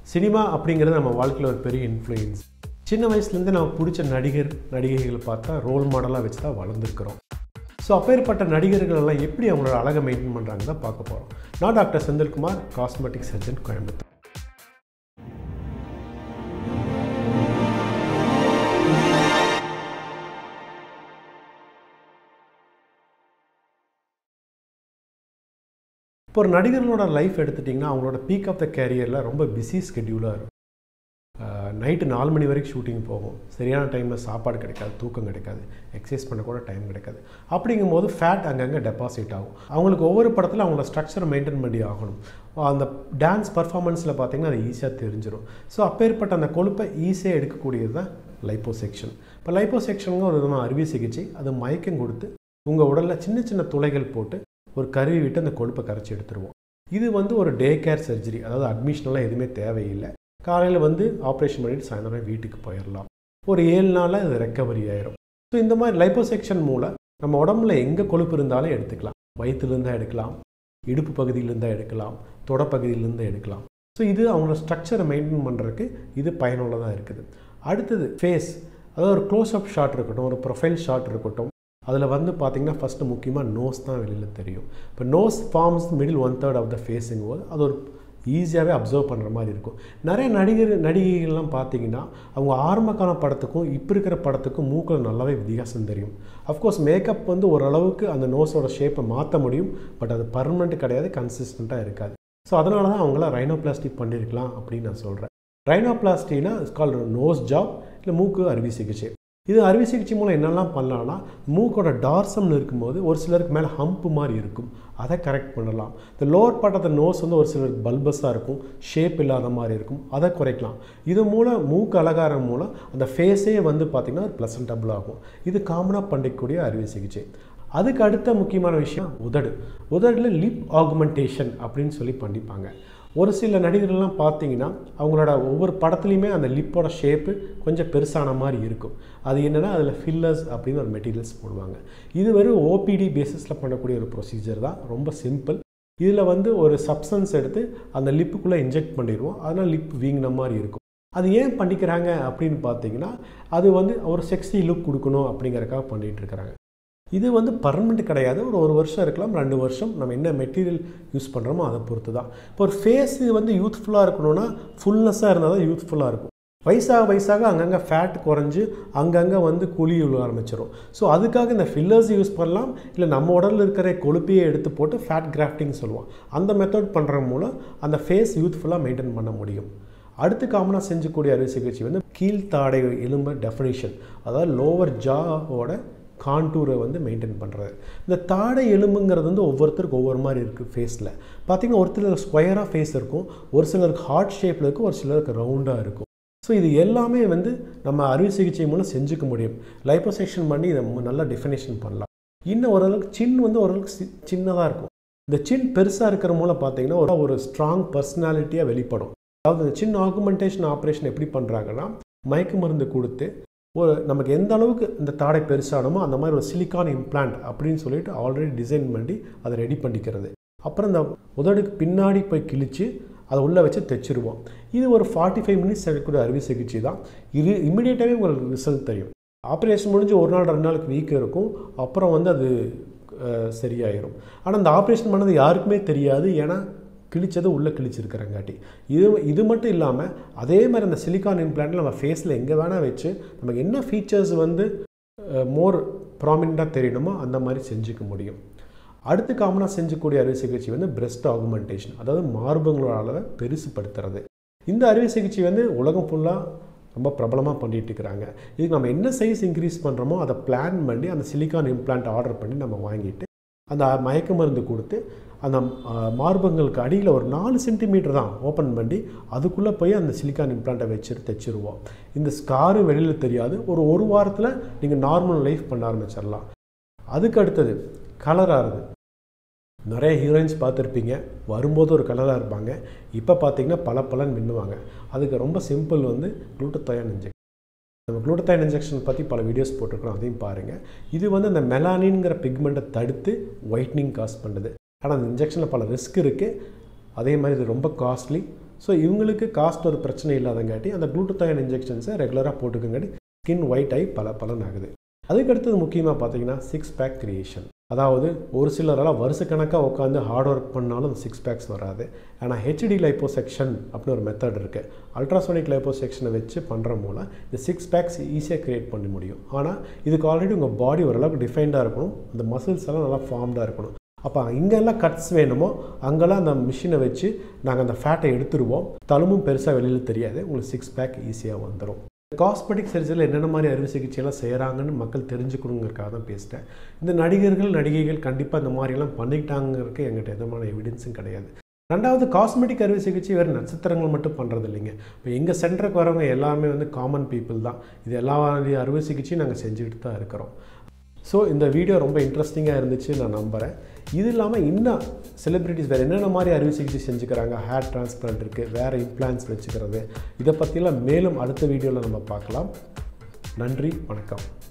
cinema அப்படிங்கிறது நம்ம வாழ்க்கையில் ஒரு பெரிய இன்ஃப்ளூயன்ஸ் சின்ன வயசுலேருந்து நம்ம பிடிச்ச நடிகர் நடிகைகள் பார்த்தா ரோல் மாடலாக வச்சு தான் வளர்ந்துருக்குறோம் ஸோ அப்பேற்பட்ட நடிகர்கள் எல்லாம் எப்படி அவங்களோட அழகை மெயின்டைன் பண்ணுறாங்க தான் பார்க்க போகிறோம் நான் doctor Senthilkumar cosmetic surgeon Coimbatore இப்போ ஒரு நடிகர்களோட லைஃப் எடுத்துட்டிங்கன்னா அவங்களோட பீக் ஆஃப் த கேரியரில் ரொம்ப பிஸி ஸ்கெட்யூலாக இருக்கும் நைட்டு நாலு மணி வரைக்கும் ஷூட்டிங் போகும் சரியான டைமில் சாப்பாடு கிடைக்காது தூக்கம் கிடைக்காது எக்ஸசைஸ் பண்ண கூட டைம் கிடைக்காது அப்படிங்கும்போது ஃபேட் அங்கங்கே டெபாசிட் ஆகும் அவங்களுக்கு ஒவ்வொரு படத்தில் அவங்களோட ஸ்ட்ரக்சரை மெயின்டைன் பண்ணி ஆகணும் அந்த டான்ஸ் பர்ஃபார்மன்ஸில் பார்த்திங்கன்னா அது ஈஸியாக தெரிஞ்சிடும் ஸோ அப்பேற்பட்ட அந்த கொழுப்பை ஈஸியாக எடுக்கக்கூடியது தான் லைப்போ செக்ஷன் இப்போ லைப்போ செக்ஷனுங்க ஒரு விதமாக அறுவை சிகிச்சை அது மயக்கம் கொடுத்து உங்கள் உடலில் சின்ன சின்ன துளைகள் போட்டு ஒரு கருவி விட்டு அந்த கொழுப்பை கரைச்சி எடுத்துருவோம் இது வந்து ஒரு டே கேர் சர்ஜரி அதாவது அட்மிஷனெலாம் எதுவுமே தேவையில்லை காலையில் வந்து ஆப்ரேஷன் பண்ணிட்டு சாயந்தரம் வீட்டுக்கு போயிடலாம் ஒரு ஏழு நாளில் இது ரெக்கவரி ஆயிரும் ஸோ இந்த மாதிரி லைப்போசெக்ஷன் மூலம் நம்ம உடம்புல எங்கே கொழுப்பு இருந்தாலும் எடுத்துக்கலாம் வயிற்றுலேருந்து எடுக்கலாம் இடுப்பு பகுதியிலேருந்து எடுக்கலாம் தொடப்பகுதியிலேருந்து எடுக்கலாம் ஸோ இது அவங்களோட ஸ்ட்ரக்சரை மெயின்டைன் பண்ணுறதுக்கு இது பயனுள்ளதாக இருக்குது அடுத்தது ஃபேஸ் அதாவது ஒரு க்ளோஸ் அப் ஷாட் இருக்கட்டும் ஒரு ப்ரொஃபைல் ஷாட் இருக்கட்டும் அதில் வந்து பார்த்திங்கன்னா ஃபஸ்ட்டு முக்கியமாக நோஸ் தான் வெளியில் தெரியும் இப்போ nose forms middle one third of the ஃபேஸுங்கும் போது அது ஒரு ஈஸியாகவே அப்சர்வ் பண்ணுற மாதிரி இருக்கும் நிறைய நடிகர் நடிகைகள்லாம் பார்த்தீங்கன்னா அவங்க ஆரம்பக்கால படத்துக்கும் இப்போ இருக்கிற படத்துக்கும் மூக்கில் நல்லாவே வித்தியாசம் தெரியும் அஃப்கோர்ஸ் மேக்கப் வந்து ஓரளவுக்கு அந்த நோஸோட ஷேப்பை மாற்ற முடியும் பட் அது பர்மனெண்ட் கிடையாது கன்சிஸ்டண்ட்டாக இருக்காது ஸோ அதனால தான் அவங்கள ரைனோபிளாஸ்டிக் பண்ணியிருக்கலாம் அப்படின்னு நான் சொல்கிறேன் ரைனோபிளாஸ்டினா இட்ஸ் கால் நோஸ் ஜாப் இல்லை மூக்கு அறுவை சிகிச்சை இது அறுவை சிகிச்சை மூலம் என்னெல்லாம் பண்ணலாம்னா மூக்கோட டார்சம்னு இருக்கும்போது ஒரு சிலருக்கு மேலே ஹம்ப் மாதிரி இருக்கும் அதை கரெக்ட் பண்ணலாம் இந்த lower part of the nose வந்து ஒரு சிலருக்கு பல்பஸாக இருக்கும் ஷேப் இல்லாத மாதிரி இருக்கும் அதை குறைக்கலாம் இது மூலம் மூக்கு அலங்காரம் மூலம் அந்த ஃபேஸே வந்து பார்த்திங்கன்னா ஒரு ப்ளசன்டபுள் ஆகும் இது காமனாக பண்ணிக்கக்கூடிய அறுவை சிகிச்சை அதுக்கு அடுத்த முக்கியமான விஷயம் உதடு உதடில் லிப் ஆகுமெண்டேஷன் அப்படின்னு சொல்லி பண்ணிப்பாங்க ஒரு சில நடிகர்கள்லாம் பார்த்தீங்கன்னா அவங்களோட ஒவ்வொரு படத்துலையுமே அந்த லிப்போட ஷேப்பு கொஞ்சம் பெருசான மாதிரி இருக்கும் அது என்னென்னா அதில் ஃபில்லர்ஸ் அப்படின்னு ஒரு மெட்டீரியல்ஸ் போடுவாங்க இது வெறும் ஓபிடி பேசிஸில் பண்ணக்கூடிய ஒரு ப்ரொசீஜர் தான் ரொம்ப சிம்பிள் இதில் வந்து ஒரு சப்ஸ்டன்ஸ் எடுத்து அந்த லிப்புக்குள்ளே இன்ஜெக்ட் பண்ணிடுவோம் அதனால் லிப் வீங்கின மாதிரி இருக்கும் அது ஏன் பண்ணிக்கிறாங்க அப்படின்னு பார்த்தீங்கன்னா அது வந்து ஒரு செக்ஸி லுக் கொடுக்கணும் அப்படிங்கிறக்காக பண்ணிகிட்டு இருக்கிறாங்க இது வந்து பர்மனெண்ட் கிடையாது ஒரு ஒரு வருஷம் இருக்கலாம் ரெண்டு வருஷம் நம்ம என்ன மெட்டீரியல் யூஸ் பண்ணுறோமோ அதை பொறுத்து தான் இப்போ ஒரு ஃபேஸ் வந்து யூத்ஃபுல்லாக இருக்கணும்னா ஃபுல்னஸாக இருந்தால் தான் யூத்ஃபுல்லாக இருக்கும் வயசாக வயசாக அங்கங்கே ஃபேட் குறைஞ்சி அங்கங்கே வந்து குழி விழ ஆரம்பிச்சிடும் ஸோ அதுக்காக இந்த ஃபில்லர்ஸ் யூஸ் பண்ணலாம் இல்லை நம்ம உடலில் இருக்கிற கொழுப்பையே எடுத்து போட்டு ஃபேட் கிராஃப்டிங் சொல்லுவோம் அந்த மெத்தட் பண்ணுற மூலம் அந்த ஃபேஸ் யூத்ஃபுல்லாக மெயின்டைன் பண்ண முடியும் அடுத்து காமனாக செஞ்சக்கூடிய அறுவை சிகிச்சை வந்து கீழ்த்தாடை எலும்பு டெஃபினேஷன் அதாவது லோவர் ஜாவோட கான்டூரை வந்து மெயின்டைன் பண்ணுறது இந்த தாடை எலும்புங்கிறது வந்து ஒவ்வொருத்தருக்கு ஒவ்வொரு மாதிரி இருக்குது ஃபேஸில் பார்த்திங்கன்னா ஒருத்தருக்கு ஸ்கொயராக ஃபேஸ் இருக்கும் ஒரு சிலருக்கு ஹார்ட் ஷேப்பில் இருக்கும் ஒரு சிலருக்கு ரவுண்டாக இருக்கும் ஸோ இது எல்லாமே வந்து நம்ம அறுவை சிகிச்சை மூலம் செஞ்சுக்க முடியும் லைப்போசெக்ஷன் பண்ணி இதை நல்லா டெஃபினேஷன் பண்ணலாம் இன்னும் ஓரளவுக்கு சின் வந்து ஓரளவுக்கு சின்னதாக இருக்கும் இந்த சின் பெருசாக இருக்கிற மூலம் பார்த்தீங்கன்னா ஒரு ஒரு ஸ்ட்ராங் பர்சனாலிட்டியாக வெளிப்படும் அதாவது இந்த சின்ன ஆகுமெண்டேஷன் ஆப்ரேஷன் எப்படி பண்ணுறாங்கன்னா மயக்க மருந்து கொடுத்து ஒரு நமக்கு எந்த அளவுக்கு இந்த தாடை பெருசானமோ அந்த மாதிரி ஒரு சிலிக்கான் இம்ப்ளான்ட் அப்படின்னு சொல்லிட்டு ஆல்ரெடி டிசைன் பண்ணி அதை ரெடி பண்ணிக்கிறது அப்புறம் இந்த உதடுக்கு பின்னாடி போய் கிழித்து அதை உள்ளே வச்சு தைச்சிருவோம் இது ஒரு ஃபார்ட்டி ஃபைவ் மினிட்ஸ் எடுக்கக்கூடிய அறுவை சிகிச்சை தான் இது இம்மிடியேட்டாகவே உங்களுக்கு ரிசல்ட் தெரியும் ஆப்ரேஷன் முடிஞ்சு ஒரு நாள் ரெண்டு நாளுக்கு வீக் இருக்கும் அப்புறம் வந்து அது சரியாயிரும் ஆனால் இந்த ஆப்ரேஷன் பண்ணது யாருக்குமே தெரியாது ஏன்னா கிழிச்சது உள்ளே கிழிச்சிருக்கிறங்காட்டி இது இது மட்டும் இல்லாமல் அதே மாதிரி அந்த சிலிக்கான் இம்ப்ளான்ட் நம்ம ஃபேஸில் எங்கே வேணால் வச்சு நமக்கு என்ன ஃபீச்சர்ஸ் வந்து மோர் ப்ராமினண்ட்டாக தெரியணுமோ அந்த மாதிரி செஞ்சுக்க முடியும் அடுத்து காமனாக செஞ்சக்கூடிய அறுவை சிகிச்சை வந்து பிரெஸ்ட் ஆகுமெண்டேஷன் அதாவது மார்பங்களோட அளவை பெருசுப்படுத்துறது இந்த அறுவை சிகிச்சை வந்து உலகம் ஃபுல்லாக ரொம்ப பிரபலமாக பண்ணிகிட்டு இருக்கிறாங்க இதுக்கு நம்ம என்ன சைஸ் இன்க்ரீஸ் பண்ணுறோமோ அதை பிளான் பண்ணி அந்த சிலிக்கான் இம்ப்ளான்ட் ஆர்டர் பண்ணி நம்ம வாங்கிட்டு அந்த மயக்க மருந்து கொடுத்து அந்த மார்பங்களுக்கு அடியில் ஒரு நாலு சென்டிமீட்டர் தான் ஓப்பன் பண்ணி அதுக்குள்ளே போய் அந்த சிலிக்கான் இம்ப்ளான்ட்டை வச்சுட்டு தைச்சிருவோம் இந்த ஸ்காரு வெளியில் தெரியாது ஒரு ஒரு வாரத்தில் நீங்கள் நார்மல் லைஃப் பண்ண ஆரம்பிச்சிடலாம் அதுக்கு அடுத்தது கலர் ஆறுது நிறைய ஹீரோயின்ஸ் பார்த்துருப்பீங்க வரும்போது ஒரு கலராக இருப்பாங்க இப்போ பார்த்தீங்கன்னா பல பலன் மின்னுவாங்க அதுக்கு ரொம்ப சிம்பிள் வந்து குளூட்டத்தயான் இன்ஜெக்ஷன் நம்ம குளூட்டத்தைன் இன்ஜெக்ஷன் பற்றி பல வீடியோஸ் போட்டிருக்கிறோம் அதையும் பாருங்கள் இது வந்து அந்த மெலானின்ங்கிற பிக்மெண்ட்டை தடுத்து ஒயிட்னிங் காஸ் பண்ணுது ஆனால் அந்த இன்ஜெக்ஷனில் பல ரிஸ்க் இருக்குது அதே மாதிரி இது ரொம்ப காஸ்ட்லி ஸோ இவங்களுக்கு காஸ்ட் ஒரு பிரச்சனை இல்லாதங்காட்டி அந்த குளூட்டோத்தயன் இன்ஜெக்ஷன்ஸை ரெகுலராக போட்டுக்கங்காட்டி ஸ்கின் ஒயிட் ஆகி பல பலன் ஆகுது அதுக்கடுத்தது முக்கியமாக பார்த்தீங்கன்னா சிக்ஸ் பேக் கிரியேஷன் அதாவது ஒரு சிலரால் வருஷக்கணக்காக உட்காந்து ஹார்ட் ஒர்க் பண்ணாலும் அந்த சிக்ஸ் பேக்ஸ் வராது ஆனால் ஹெச்டி லைப்போ செக்ஷன் அப்படின்னு ஒரு மெத்தட் இருக்குது அல்ட்ராசோனிக் லைப்போ செக்ஷனை வச்சு பண்ணுற மூலம் இந்த சிக்ஸ் பேக்ஸ் ஈஸியாக க்ரியேட் பண்ண முடியும் ஆனால் இதுக்கு ஆல்ரெடி உங்கள் பாடி ஓரளவுக்கு டிஃபைன்டாக இருக்கணும் அந்த மசில்ஸ் எல்லாம் நல்லா ஃபார்ம்டாக இருக்கணும் அப்போ எங்கெல்லாம் கட்ஸ் வேணுமோ அங்கெல்லாம் அந்த மிஷினை வச்சு நாங்கள் அந்த ஃபேட்டை எடுத்துருவோம் தழும்பும் பெருசாக வெளியில் தெரியாது உங்களுக்கு சிக்ஸ் பேக் ஈஸியாக வந்துடும் காஸ்மெட்டிக் சர்ஜரியில் என்னென்ன மாதிரி அறுவை சிகிச்சையெல்லாம் செய்கிறாங்கன்னு மக்கள் தெரிஞ்சுக்கணுங்கிறக்காக தான் பேசிட்டேன் இந்த நடிகர்கள் நடிகைகள் கண்டிப்பாக இந்த மாதிரிலாம் பண்ணிக்கிட்டாங்கிறதுக்கு எங்கிட்ட எந்தமான எவிடன்ஸும் கிடையாது ரெண்டாவது காஸ்மெட்டிக் அறுவை சிகிச்சை வேறு நட்சத்திரங்கள் மட்டும் பண்ணுறது இல்லைங்க இப்போ எங்கள் சென்டருக்கு வரவங்க எல்லாருமே வந்து காமன் பீப்புள் தான் இது எல்லா அறுவை சிகிச்சையும் நாங்கள் செஞ்சுக்கிட்டு தான் இருக்கிறோம் ஸோ இந்த வீடியோ ரொம்ப இன்ட்ரெஸ்டிங்காக இருந்துச்சு நான் நம்புகிறேன் இது இல்லாமல் இன்னும் செலிப்ரிட்டிஸ் வேறு என்னென்ன மாதிரி அறுவை சிகிச்சை செஞ்சுக்கிறாங்க ஹேர் டிரான்ஸ்பிளான்ட் இருக்குது வேறு இம்ப்ளான்ஸ் வச்சுக்கிறது இதை பற்றிலாம் மேலும் அடுத்த வீடியோவில் நம்ம பார்க்கலாம் நன்றி வணக்கம்